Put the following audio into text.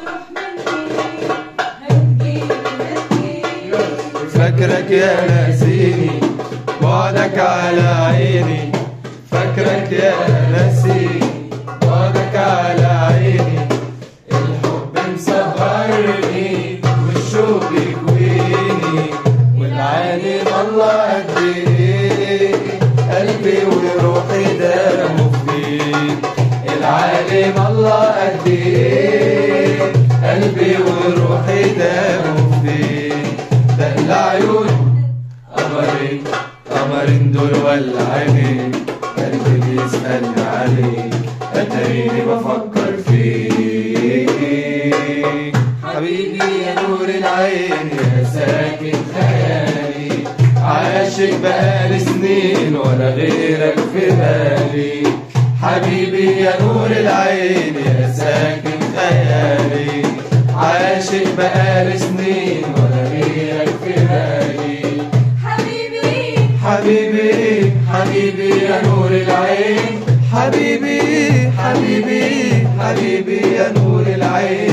تروح مني هتجيني هتجيني فاكرك يا ناسيني بعدك على عيني فاكرك يا ناسيني بعدك على عيني الحب مسهرني والشوق يكويني والعالم الله قد ايه قلبي وروحي داموا فيك العالم الله قد ايه قلبي وروحي داموا فيك ده العيون قمرين قمرين دول ولا عينيك قلبي بيسألني عليك اتاريني بفكر فيك حبيبي يا نور العين يا ساكن خيالي عاشق بقالي سنين ولا غيرك في بالي حبيبي يا نور العين يا ساكن خيالي عاشق بقالي سنين ولا غيرك في بالي حبيبي حبيبي حبيبي يا نور العين حبيبي حبيبي حبيبي يا نور العين